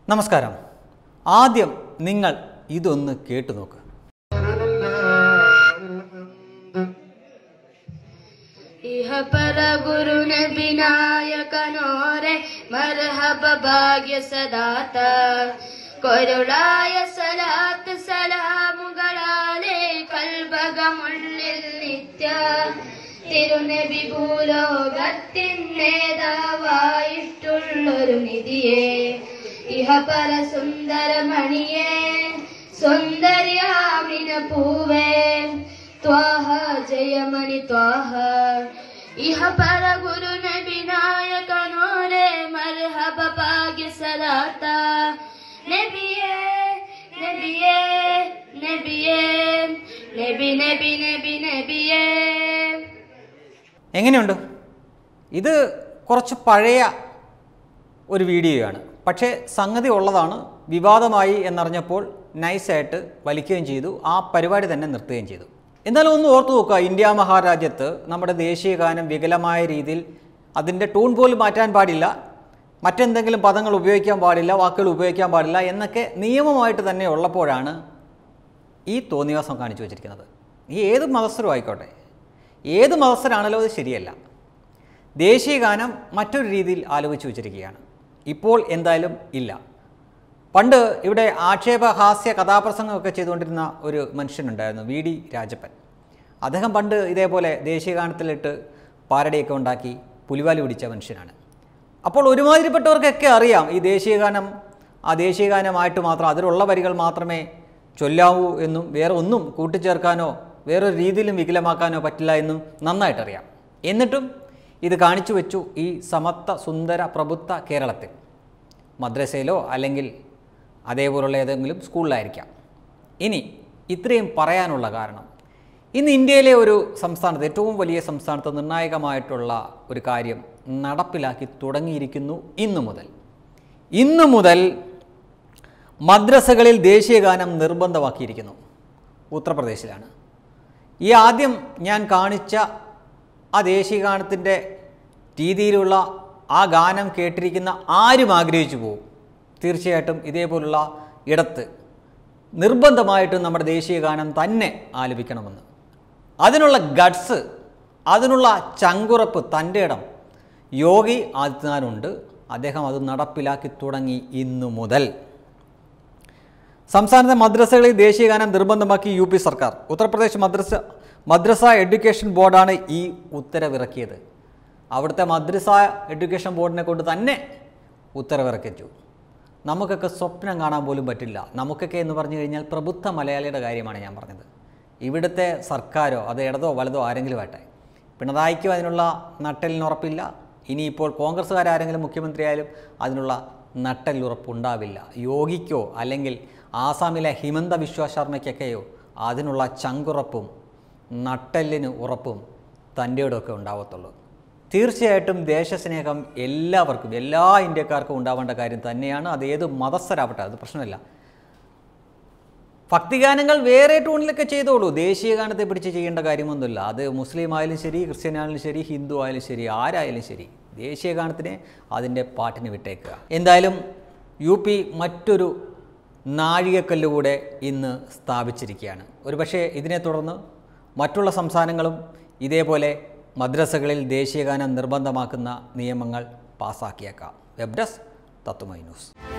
നമസ്കാരം ആദ്യം നിങ്ങൾ ഇതൊന്ന് കേട്ടു നോക്ക് ഇഹ പര ഗുരു നബിനായക നോരെ മർഹബ ഭാഗ്യ സദാത കൊരുളായ സലാത്ത് സലാമുകളാലെ കൽബകമുള്ളിൽ നിത്യ തിരുനബി ഭൂലോകത്തിൻ നേതാവായിട്ടുള്ളൊരു നിധിയെ ഇഹ പര സുന്ദരമണിയെ സുന്ദരിയാമിന പൂവേ ത്വാഹ ജയമണി ത്വാഹ ഇഹ പര ഗുരു നബി നായക നോരെ മർഹബ ഭാഗ്യ സലാത്ത നബിയേ നബിയേ നബിയേ നബി നബി നബി നബിയേ എങ്ങനെയുണ്ട് ഇത് കുറച്ച് പഴയ ഒരു വീഡിയോയാണ് പക്ഷേ സംഗതി ഉള്ളതാണ് വിവാദമായി എന്നറിഞ്ഞപ്പോൾ നൈസായിട്ട് വലിക്കുകയും ചെയ്തു ആ പരിപാടി തന്നെ നിർത്തുകയും ചെയ്തു എന്നാലും ഒന്ന് ഓർത്തു നോക്കുക ഇന്ത്യ മഹാരാജ്യത്ത് നമ്മുടെ ദേശീയ ഗാനം വികലമായ രീതിയിൽ അതിൻ്റെ ടൂൺ പോലും മാറ്റാൻ പാടില്ല മറ്റെന്തെങ്കിലും പദങ്ങൾ ഉപയോഗിക്കാൻ പാടില്ല വാക്കുകൾ ഉപയോഗിക്കാൻ പാടില്ല എന്നൊക്കെ നിയമമായിട്ട് തന്നെ ഉള്ളപ്പോഴാണ് ഈ തോന്നിവാസം കാണിച്ചു വച്ചിരിക്കുന്നത് ഈ ഏത് മതസ്ഥരും ആയിക്കോട്ടെ ഏത് മതസ്ഥരാണല്ലോ അത് ശരിയല്ല ദേശീയ ഗാനം മറ്റൊരു രീതിയിൽ ആലോചിച്ച് വെച്ചിരിക്കുകയാണ് ഇപ്പോൾ എന്തായാലും ഇല്ല പണ്ട് ഇവിടെ ആക്ഷേപഹാസ്യ കഥാപ്രസംഗമൊക്കെ ചെയ്തുകൊണ്ടിരുന്ന ഒരു മനുഷ്യനുണ്ടായിരുന്നു വി ഡി രാജപ്പൻ അദ്ദേഹം പണ്ട് ഇതേപോലെ ദേശീയ ഗാനത്തിലിട്ട് പാരടിയൊക്കെ ഉണ്ടാക്കി പുലിവാലി പിടിച്ച മനുഷ്യനാണ് അപ്പോൾ ഒരുമാതിരിപ്പെട്ടവർക്കൊക്കെ അറിയാം ഈ ദേശീയ ഗാനം ആ ദേശീയ ഗാനമായിട്ട് മാത്രം അതിലുള്ള വരികൾ മാത്രമേ ചൊല്ലാവൂ എന്നും വേറെ ഒന്നും കൂട്ടിച്ചേർക്കാനോ വേറൊരു രീതിയിലും വികലമാക്കാനോ പറ്റില്ല എന്നും നന്നായിട്ടറിയാം എന്നിട്ടും ഇത് കാണിച്ചു വെച്ചു ഈ സമത്വ സുന്ദര പ്രഭുത്വ കേരളത്തിൽ മദ്രസയിലോ അല്ലെങ്കിൽ അതേപോലുള്ള ഏതെങ്കിലും സ്കൂളിലായിരിക്കാം ഇനി ഇത്രയും പറയാനുള്ള കാരണം ഇന്ന് ഇന്ത്യയിലെ ഒരു സംസ്ഥാനത്ത് ഏറ്റവും വലിയ സംസ്ഥാനത്ത് നിർണായകമായിട്ടുള്ള ഒരു കാര്യം നടപ്പിലാക്കി തുടങ്ങിയിരിക്കുന്നു ഇന്നു മുതൽ ഇന്നു മുതൽ മദ്രസകളിൽ ദേശീയഗാനം നിർബന്ധമാക്കിയിരിക്കുന്നു ഉത്തർപ്രദേശിലാണ് ഈ ആദ്യം ഞാൻ കാണിച്ച ആ ദേശീയഗാനത്തിൻ്റെ രീതിയിലുള്ള ആ ഗാനം കേട്ടിരിക്കുന്ന ആരും ആഗ്രഹിച്ചു പോകും തീർച്ചയായിട്ടും ഇതേപോലുള്ള ഇടത്ത് നിർബന്ധമായിട്ടും നമ്മുടെ ദേശീയ ഗാനം തന്നെ ആലപിക്കണമെന്ന് അതിനുള്ള ഗഡ്സ് അതിനുള്ള ചങ്കുറപ്പ് തൻ്റെ ഇടം യോഗി ആദിത്യനാഥുണ്ട് അദ്ദേഹം അത് നടപ്പിലാക്കി തുടങ്ങി ഇന്നു മുതൽ സംസ്ഥാനത്തെ മദ്രസകളിൽ ദേശീയഗാനം നിർബന്ധമാക്കി യു പി സർക്കാർ ഉത്തർപ്രദേശ് മദ്രസ മദ്രസ എഡ്യൂക്കേഷൻ ബോർഡാണ് ഈ ഉത്തരവിറക്കിയത് അവിടുത്തെ മദ്രസ എഡ്യൂക്കേഷൻ ബോർഡിനെ കൊണ്ട് തന്നെ ഉത്തരവിറക്കിച്ചു നമുക്കൊക്കെ സ്വപ്നം കാണാൻ പോലും പറ്റില്ല നമുക്കൊക്കെ എന്ന് പറഞ്ഞു കഴിഞ്ഞാൽ പ്രബുദ്ധ മലയാളിയുടെ കാര്യമാണ് ഞാൻ പറഞ്ഞത് ഇവിടുത്തെ സർക്കാരോ അത് ഇടതോ വലതോ ആരെങ്കിലും ആട്ടെ പിണറായിക്കും അതിനുള്ള നട്ടലിനുറപ്പില്ല ഇനിയിപ്പോൾ കോൺഗ്രസ്സുകാരെങ്കിലും മുഖ്യമന്ത്രിയായാലും അതിനുള്ള നട്ടലുറപ്പുണ്ടാവില്ല യോഗിക്കോ അല്ലെങ്കിൽ ആസാമിലെ ഹിമന്ത വിശ്വ ശർമ്മയ്ക്കൊക്കെയോ അതിനുള്ള ചങ്കുറപ്പും നട്ടെല്ലിന് ഉറപ്പും തൻ്റെയോടൊക്കെ ഉണ്ടാവത്തുള്ളൂ തീർച്ചയായിട്ടും ദേശസ്നേഹം എല്ലാവർക്കും എല്ലാ ഇന്ത്യക്കാർക്കും ഉണ്ടാവേണ്ട കാര്യം തന്നെയാണ് അത് ഏത് മതസ്ഥരാവട്ടെ അത് പ്രശ്നമില്ല ഭക്തിഗാനങ്ങൾ വേറെ ടൂണിലൊക്കെ ചെയ്തോളൂ ദേശീയ ഗാനത്തെ പിടിച്ച് ചെയ്യേണ്ട കാര്യമൊന്നുമില്ല അത് മുസ്ലിം ആയാലും ശരി ക്രിസ്ത്യൻ ആയാലും ശരി ഹിന്ദു ആയാലും ശരി ആരായാലും ശരി ദേശീയ ഗാനത്തിനെ അതിൻ്റെ പാട്ടിന് വിട്ടേക്കുക എന്തായാലും യു പി മറ്റൊരു നാഴികക്കല്ലുകൂടെ ഇന്ന് സ്ഥാപിച്ചിരിക്കുകയാണ് ഒരുപക്ഷെ ഇതിനെ തുടർന്ന് മറ്റുള്ള സംസ്ഥാനങ്ങളും ഇതേപോലെ മദ്രസകളിൽ ദേശീയഗാനം നിർബന്ധമാക്കുന്ന നിയമങ്ങൾ പാസാക്കിയേക്കാം വെബ് ഡെസ്ക് തത്തുമൈ ന്യൂസ്